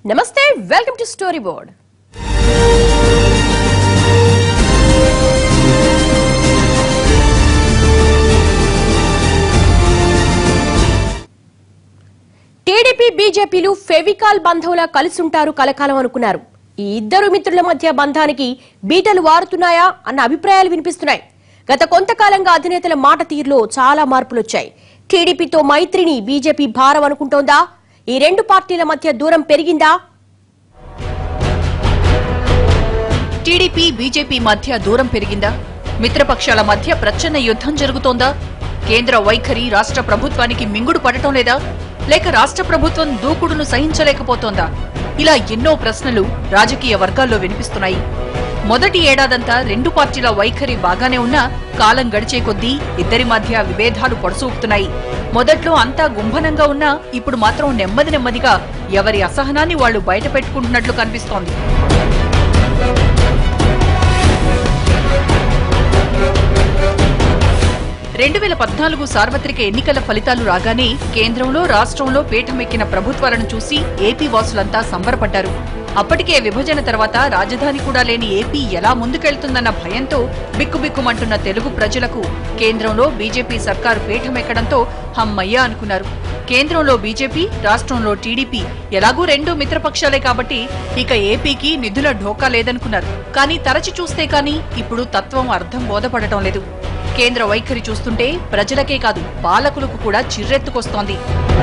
నమస్తే welcome to story board TDP బీజేపీలు Fevicol బంధంలా కలిసుంటారు కలకాలం అనుకున్నారు ఈ ఇద్దరు మిత్రుల మధ్య బంధానికి బీటలు వారుతున్నాయా అన్న అభిప్రాయాలు వినిపిస్తున్నాయి గత కొంతకాలంగా అధినేతల మాట తీరులో చాలా మార్పులొచ్చాయి టీడీపీతో మైత్రిని బీజేపీ భారం అనుకుంటోందా ఈ రెండు పార్టీల మధ్య దూరం పెరిగిందా టీడీపీ బీజేపీ మధ్య దూరం పెరిగిందా మిత్రపక్షాల మధ్య ప్రచ్ఛన్న యుద్ధం జరుగుతోందా కేంద్ర వైఖరి రాష్ట్ర ప్రభుత్వానికి మింగుడు పడటం లేదా లేక రాష్ట్ర ప్రభుత్వం దూకుడును సహించలేకపోతోందా ఇలా ఎన్నో ప్రశ్నలు రాజకీయ వర్గాల్లో వినిపిస్తున్నాయి మొదటి ఏడాదంతా రెండు పార్టీల వైఖరి బాగానే ఉన్నా కాలం గడిచే కొద్దీ ఇద్దరి మధ్య విభేదాలు పొడసూపుతున్నాయి మొదట్లో అంతా గుంభనంగా ఉన్నా ఇప్పుడు మాత్రం నెమ్మది నెమ్మదిగా ఎవరి అసహనాన్ని వాళ్లు బయట పెట్టుకుంటున్నట్లు కనిపిస్తోంది రెండు వేల పద్నాలుగు సార్వత్రిక ఎన్నికల ఫలితాలు రాగానే కేంద్రంలో రాష్ట్రంలో పీఠమెక్కిన ప్రభుత్వాలను చూసి ఏపీ వాసులంతా సంబరపడ్డారు అప్పటికే విభజన తర్వాత రాజధాని కూడా లేని ఏపీ ఎలా ముందుకెళ్తుందన్న భయంతో బిక్కుబిక్కుమంటున్న తెలుగు ప్రజలకు కేంద్రంలో బీజేపీ సర్కారు పీఠమెక్కడంతో హమ్మయ్య అనుకున్నారు కేంద్రంలో బీజేపీ రాష్ట్రంలో టీడీపీ ఎలాగూ రెండు మిత్రపక్షాలే కాబట్టి ఇక ఏపీకి నిధుల ఢోకా లేదనుకున్నారు కానీ తరచి చూస్తే కానీ ఇప్పుడు తత్వం అర్థం బోధపడటం లేదు కేంద్ర వైఖరి చూస్తుంటే ప్రజలకే కాదు పాలకులకు కూడా చిర్రెత్తుకొస్తోంది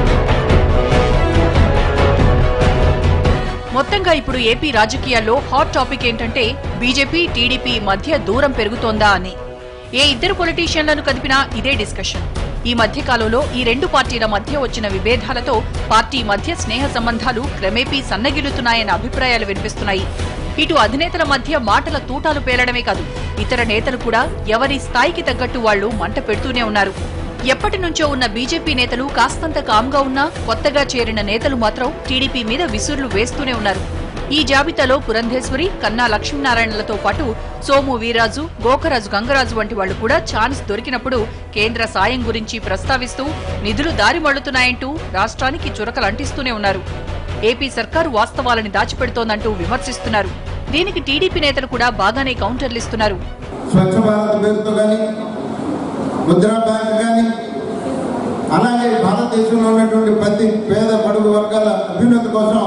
మొత్తంగా ఇప్పుడు ఏపీ రాజకీయాల్లో హాట్ టాపిక్ ఏంటంటే బీజేపీ టీడీపీ మధ్య దూరం పెరుగుతోందా అని ఏ ఇద్దరు పొలిటీషియన్లను కదిపినా ఇదే డిస్కషన్ ఈ మధ్య కాలంలో ఈ రెండు పార్టీల మధ్య వచ్చిన విభేదాలతో పార్టీ మధ్య స్నేహ సంబంధాలు క్రమేపీ సన్నగిల్లుతున్నాయన్న అభిప్రాయాలు వినిపిస్తున్నాయి ఇటు అధినేతల మధ్య మాటల తూటాలు పేలడమే కాదు ఇతర నేతలు కూడా ఎవరి స్థాయికి తగ్గట్టు వాళ్లు మంట పెడుతూనే ఉన్నారు ఎప్పటి నుంచో ఉన్న బీజేపీ నేతలు కాస్తంత కామ్గా ఉన్నా కొత్తగా చేరిన నేతలు మాత్రం టీడీపీ మీద విసురులు వేస్తూనే ఉన్నారు ఈ జాబితాలో పురంధేశ్వరి కన్నా లక్ష్మీనారాయణలతో పాటు సోము వీరాజు గోకరాజు గంగరాజు వంటి వాళ్లు కూడా ఛాన్స్ దొరికినప్పుడు కేంద్ర సాయం గురించి ప్రస్తావిస్తూ నిధులు దారి మళ్లుతున్నాయంటూ రాష్ట్రానికి చురకలు అంటిస్తూనే ఉన్నారు ఏపీ సర్కారు వాస్తవాలని దాచిపెడుతోందంటూ విమర్శిస్తున్నారు దీనికి టీడీపీ నేతలు కూడా బాగానే కౌంటర్లిస్తున్నారు స్వచ్ఛ భారత్ పేరుతో కానీ ముద్రా బ్యాంక్ కానీ అలాగే భారతదేశంలో ఉన్నటువంటి ప్రతి పేద పడుగు వర్గాల అభ్యున్నతి కోసం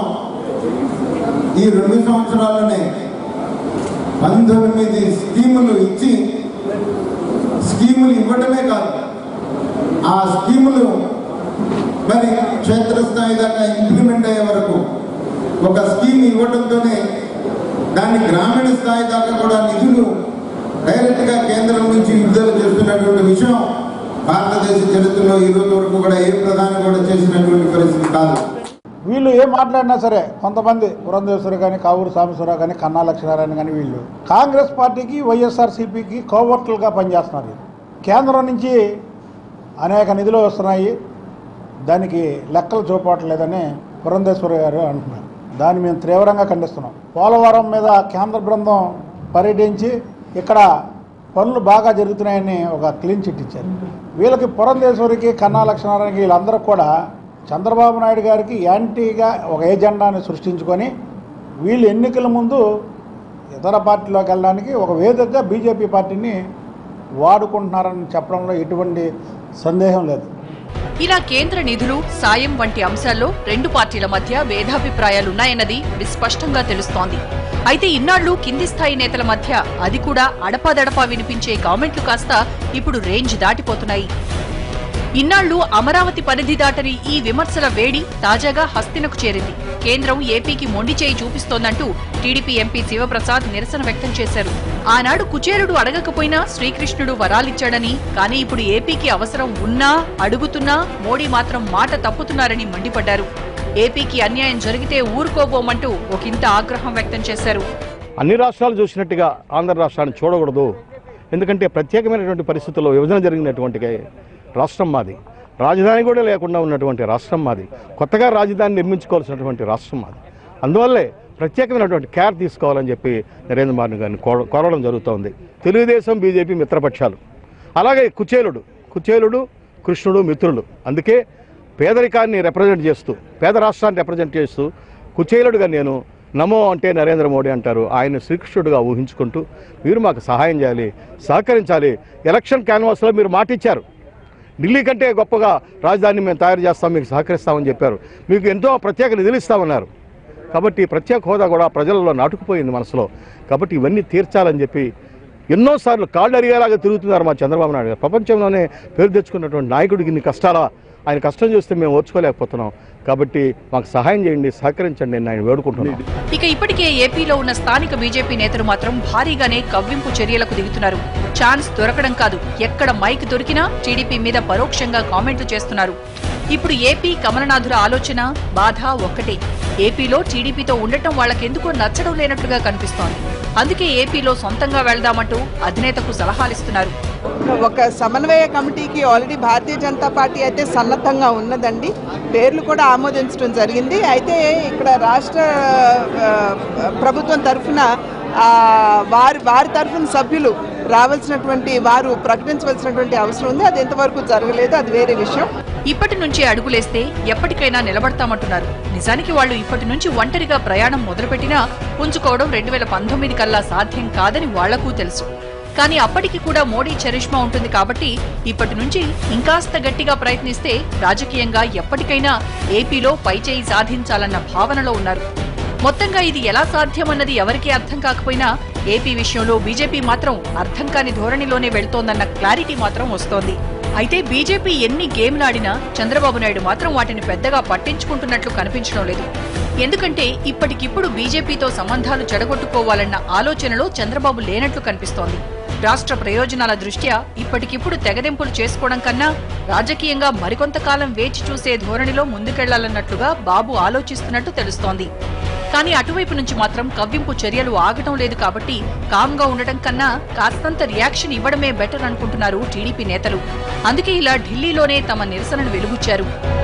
ఈ రెండు సంవత్సరాల్లోనే పంతొమ్మిది స్కీములు ఇచ్చి స్కీములు ఇవ్వడమే కాదు ఆ స్కీములు మరి క్షేత్రస్థాయి దాకా ఇంప్లిమెంట్ అయ్యే వరకు ఒక స్కీమ్ ఇవ్వడంతోనే దాన్ని గ్రామీణ స్థాయి దాకా కూడా నిధులు డైరెక్ట్ గా కేంద్రం నుంచి విడుదల చేస్తున్నటువంటి విషయం భారతదేశ చరిత్రలో ఈ రోజు వరకు కూడా ఏ ప్రధాని కూడా చేసినటువంటి పరిస్థితి కాదు వీళ్ళు ఏం మాట్లాడినా సరే కొంతమంది పురంధేశ్వరి కానీ కావూరు సాంబశ్వరరావు కానీ కన్నా లక్ష్మీనారాయణ కానీ వీళ్ళు కాంగ్రెస్ పార్టీకి వైఎస్ఆర్సీపీకి కోవర్టులుగా పనిచేస్తున్నారు వీళ్ళు. కేంద్రం నుంచి అనేక నిధులు వస్తున్నాయి దానికి లెక్కలు చూపట్లేదని పురంధేశ్వరి గారు అంటున్నారు దాన్ని మేము తీవ్రంగా ఖండిస్తున్నాం పోలవరం మీద కేంద్ర బృందం పర్యటించి ఇక్కడ పనులు బాగా జరుగుతున్నాయని ఒక క్లీన్ చిట్ ఇచ్చారు వీళ్ళకి పురంధేశ్వరికి కన్నా లక్ష్మీనారాయణకి వీళ్ళందరూ కూడా చంద్రబాబు నాయుడు గారికి యాంటీగా ఒక ఏజెండాని సృష్టించుకొని వీళ్ళు ఎన్నికల ముందు ఇతర పార్టీలోకి వెళ్ళడానికి ఒక వేదికగా బీజేపీ పార్టీని వాడుకుంటున్నారని చెప్పడంలో ఎటువంటి సందేహం లేదు ఇలా కేంద్ర నిధులు సాయం వంటి అంశాల్లో రెండు పార్టీల మధ్య భేదాభిప్రాయాలున్నాయన్నది విస్పష్టంగా తెలుస్తోంది అయితే ఇన్నాళ్లు కింది స్థాయి నేతల మధ్య అది కూడా అడపాదడపా వినిపించే కామెంట్లు కాస్త ఇప్పుడు రేంజ్ దాటిపోతున్నాయి ఇన్నాళ్లు అమరావతి పరిధి దాటని ఈ విమర్శల వేడి తాజాగా హస్తినకు చేరింది కేంద్రం ఏపీకి మొండి చేయి చూపిస్తోందంటూ టీడీపీ ఎంపీ శివప్రసాద్ నిరసన వ్యక్తం చేశారు ఆనాడు కుచేరుడు అడగకపోయినా శ్రీకృష్ణుడు వరాలిచ్చాడని కానీ ఇప్పుడు ఏపీకి అవసరం ఉన్నా అడుగుతున్నా మోడీ మాత్రం మాట తప్పుతున్నారని మండిపడ్డారు ఏపీకి అన్యాయం జరిగితే ఊరుకోబోమంటూ ఒకంత ఆగ్రహం వ్యక్తం చేశారు అన్ని రాష్ట్రాలు చూసినట్టుగా ఆంధ్ర రాష్ట్రాన్ని చూడకూడదు ఎందుకంటే ప్రత్యేకమైనటువంటి పరిస్థితుల్లో విభజన జరిగినటువంటి రాష్ట్రం మాది రాజధాని కూడా లేకుండా ఉన్నటువంటి రాష్ట్రం మాది కొత్తగా రాజధాని నిర్మించుకోవాల్సినటువంటి రాష్ట్రం మాది అందువల్లే ప్రత్యేకమైనటువంటి కేర్ తీసుకోవాలని చెప్పి నరేంద్ర మోడీ గారిని కోర- కోరడం జరుగుతోంది తెలుగుదేశం బీజేపీ మిత్రపక్షాలు అలాగే కుచేలుడు కుచేలుడు కృష్ణుడు మిత్రులు అందుకే పేదరికాన్ని రిప్రజెంట్ చేస్తూ పేద రాష్ట్రాన్ని రిప్రజెంట్ చేస్తూ కుచేలుడుగా నేను నమో అంటే నరేంద్ర మోడీ అంటారు ఆయన శ్రీకృష్ణుడుగా ఊహించుకుంటూ మీరు మాకు సహాయం చేయాలి సహకరించాలి ఎలక్షన్ క్యాన్వాస్లో మీరు మాట ఇచ్చారు ఢిల్లీ కంటే గొప్పగా రాజధానిని మేము తయారు చేస్తాం మీకు సహకరిస్తామని చెప్పారు మీకు ఎంతో ప్రత్యేక నిధులు ఇస్తామన్నారు కాబట్టి ప్రత్యేక హోదా కూడా ప్రజలలో నాటుకుపోయింది మనసులో కాబట్టి ఇవన్నీ తీర్చాలని చెప్పి ఎన్నోసార్లు కాళ్ళు అరిగేలాగా తిరుగుతున్నారు మా చంద్రబాబు నాయుడు గారు ప్రపంచంలోనే పేరు తెచ్చుకున్నటువంటి నాయకుడికి ఇన్ని కష్టాలా ఆయన కష్టం చూస్తే మేము ఓర్చుకోలేకపోతున్నాం కాబట్టి మాకు సహాయం చేయండి సహకరించండి నేను ఆయన వేడుకుంటున్నాను ఇక ఇప్పటికే ఏపీలో ఉన్న స్థానిక బీజేపీ నేతలు మాత్రం భారీగానే కవ్వింపు చర్యలకు దిగుతున్నారు ఛాన్స్ దొరకడం కాదు ఎక్కడ మైక్ దొరికినా టీడీపీ మీద పరోక్షంగా కామెంట్లు చేస్తున్నారు ఇప్పుడు ఏపీ కమలనాథుల ఆలోచన బాధ ఒక్కటే ఏపీలో టీడీపీతో ఉండటం వాళ్ళకెందుకో నచ్చడం లేనట్లుగా కనిపిస్తోంది అందుకే ఏపీలో సొంతంగా వెళ్దామంటూ అధినేతకు సలహాలిస్తున్నారు ఒక సమన్వయ కమిటీకి ఆల్రెడీ భారతీయ జనతా పార్టీ అయితే సన్నద్ధంగా ఉన్నదండి పేర్లు కూడా ఆమోదించడం జరిగింది అయితే ఇక్కడ రాష్ట్ర ఆ, ప్రభుత్వం తరఫున వారి వారి తరఫున సభ్యులు రావాల్సినటువంటి వారు ప్రకటించవలసినటువంటి అవసరం ఉంది అది ఎంతవరకు జరగలేదు అది వేరే విషయం ఇప్పటి నుంచే అడుగులేస్తే ఎప్పటికైనా నిలబడతామంటున్నారు నిజానికి వాళ్ళు ఇప్పటి నుంచి ఒంటరిగా ప్రయాణం మొదలుపెట్టినా పుంజుకోవడం రెండు వేల పంతొమ్మిది కల్లా సాధ్యం కాదని వాళ్లకు తెలుసు కానీ అప్పటికి కూడా మోడీ చరిష్మా ఉంటుంది కాబట్టి ఇప్పటి నుంచి ఇంకాస్త గట్టిగా ప్రయత్నిస్తే రాజకీయంగా ఎప్పటికైనా ఏపీలో పైచేయి సాధించాలన్న భావనలో ఉన్నారు మొత్తంగా ఇది ఎలా సాధ్యమన్నది ఎవరికీ అర్థం కాకపోయినా ఏపీ విషయంలో బీజేపీ మాత్రం అర్థం కాని ధోరణిలోనే వెళ్తోందన్న క్లారిటీ మాత్రం వస్తోంది అయితే బీజేపీ ఎన్ని గేమ్లాడినా చంద్రబాబు నాయుడు మాత్రం వాటిని పెద్దగా పట్టించుకుంటున్నట్లు కనిపించడం లేదు ఎందుకంటే ఇప్పటికిప్పుడు బీజేపీతో సంబంధాలు చెడగొట్టుకోవాలన్న ఆలోచనలో చంద్రబాబు లేనట్లు కనిపిస్తోంది రాష్ట్ర ప్రయోజనాల దృష్ట్యా ఇప్పటికిప్పుడు తెగదెంపులు చేసుకోవడం కన్నా రాజకీయంగా మరికొంతకాలం వేచి చూసే ధోరణిలో ముందుకెళ్లాలన్నట్లుగా బాబు ఆలోచిస్తున్నట్టు తెలుస్తోంది కానీ అటువైపు నుంచి మాత్రం కవ్వింపు చర్యలు ఆగటం లేదు కాబట్టి కామ్గా ఉండటం కన్నా కాస్తంత రియాక్షన్ ఇవ్వడమే బెటర్ అనుకుంటున్నారు టీడీపీ నేతలు అందుకే ఇలా ఢిల్లీలోనే తమ నిరసనను వెలుగుచ్చారు